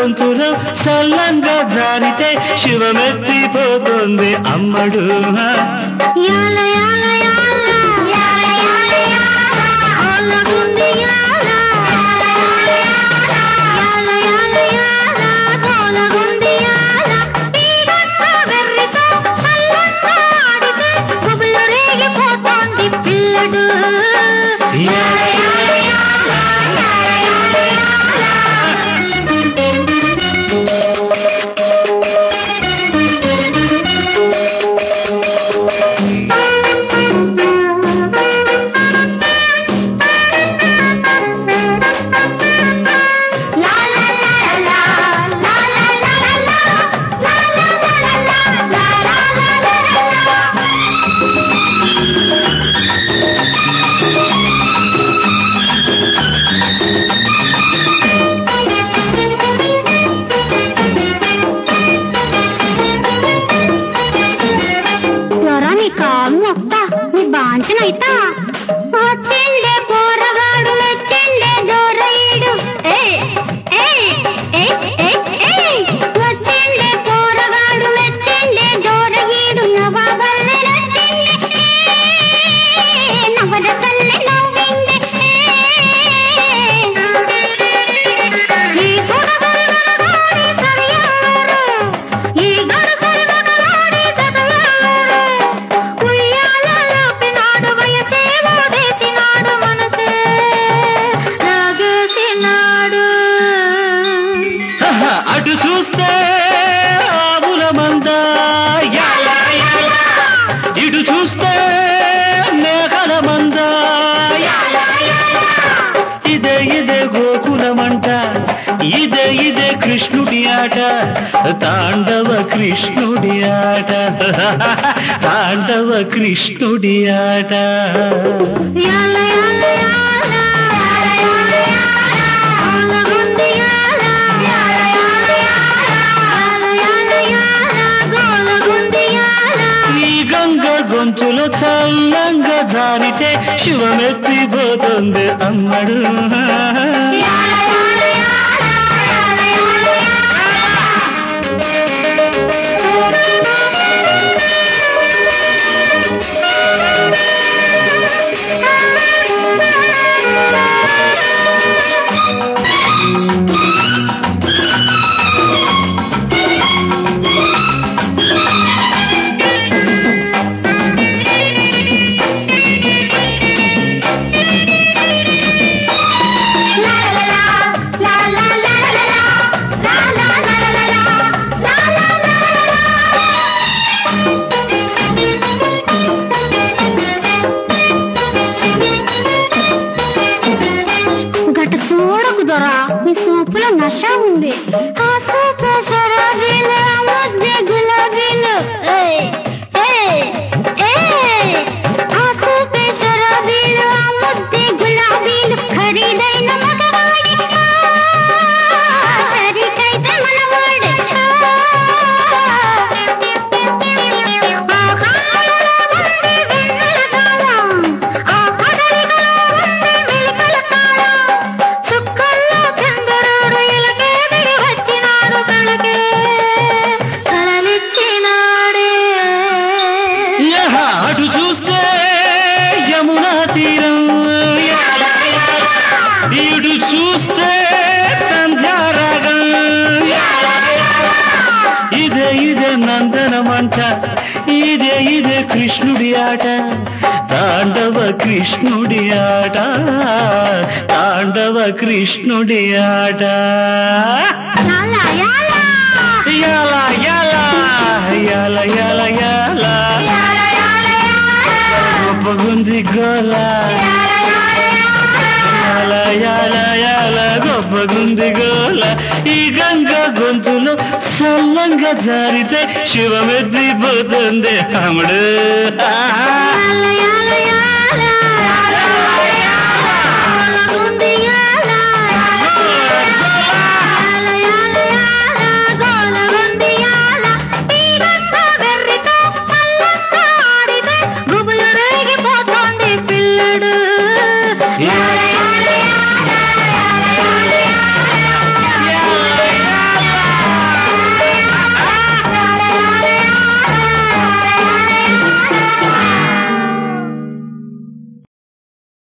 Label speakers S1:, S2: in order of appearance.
S1: గొంతులో సల్లంగా జారితే శివమెత్తిపోతుంది అమ్మడు
S2: యాల యాల యాల యాల యాల యాల గోలగుంది యాల యాల యాల యాల గోలగుంది యాల పీడక్క వెర్రితో చల్లంగా ఆడితే గుబులు రేగిపోతోంది పిల్లడు
S1: యాల యాల యాల,
S2: లా లా లా లా లా లా లా లా లా లా లా లా లా లా జ్వరా నీ కాలు మొక్క నీ బాంచనైతా వచ్చిండే పోరగాడు వచ్చిండే దొరయుడు వచ్చిండే పోరగాడు వచ్చిండే దొరయుడు నవాబల్లె నచ్చిండే నవరసల్లె నవ్విండే ఈ సుడగొడగొడగాడి సరియారు ఈ గడసరిగొడగాడి జగయారు ఉయ్యాలలో పినాడు వయసేమో దేసినాడు మనసే లాగేసినాడు
S1: ఆహా, అటు చూస్తే ఆవుల మంద యాల యాల. ఇటు చూస్తే మేఘల మంద యాల యాల. ఇదే ఇదే గోకులమంట ఇదే ఇదే కృష్ణుడి ఆట తాండవ కృష్ణుడి ఆట తాండవ కృష్ణుడి ఆట
S2: యాల యాల యాల యాల యాల గోలగుంది యాల యాల యాల యాల యాల గోలగుంది యాల
S1: ఈ గంగ గొంతులో చల్లంగా జారితే శివమెత్తిపోతుంది అమ్మడు
S2: యాల యాల యాల యాల గట చూడకు దొరా నీ సూపులో నష ఉంది ఆ సూపు షరాబీలు ఆ ముద్దే గులాబీలు ఏయ్, ఏయ్, ఏయ్. ఆ సూపే షరాబీలు ఆ ముద్దే గులాబీలు ఖరీదైన మగవాడి ఆ, షరీకైతే మనవాడి ఆ కాలంలో ఉంది వెన్నెల కాలం ఆ కదలికలో ఉంది మెలికల తాళం చుక్కల్లో చంద్రుడు ఇలకే దిగి వచ్చినాడు కళకే కలలిచ్చినాడే
S1: యహ, అటు చూస్తే యమునా తీరం యాల యాల. ఇటు చూస్తే సంధ్యారాగం యాల యాల. ఇదే ఇదే నందనమంట ఇదే ఇదే కృష్ణుడి ఆట తాండవ కృష్ణుడి ఆట తాండవ కృష్ణుడి ఆట
S2: యాల యాల
S1: యాల యాల యాల యాల యాల
S2: యాల యాల
S1: గొప్పగుంది గోల యాల యాల యాల గొప్పగుంది గోల ఈ గంగ గొంతులో సల్లంగా జారితే శివమెత్తిపోతుంది అమ్ముడు
S2: యాల యాల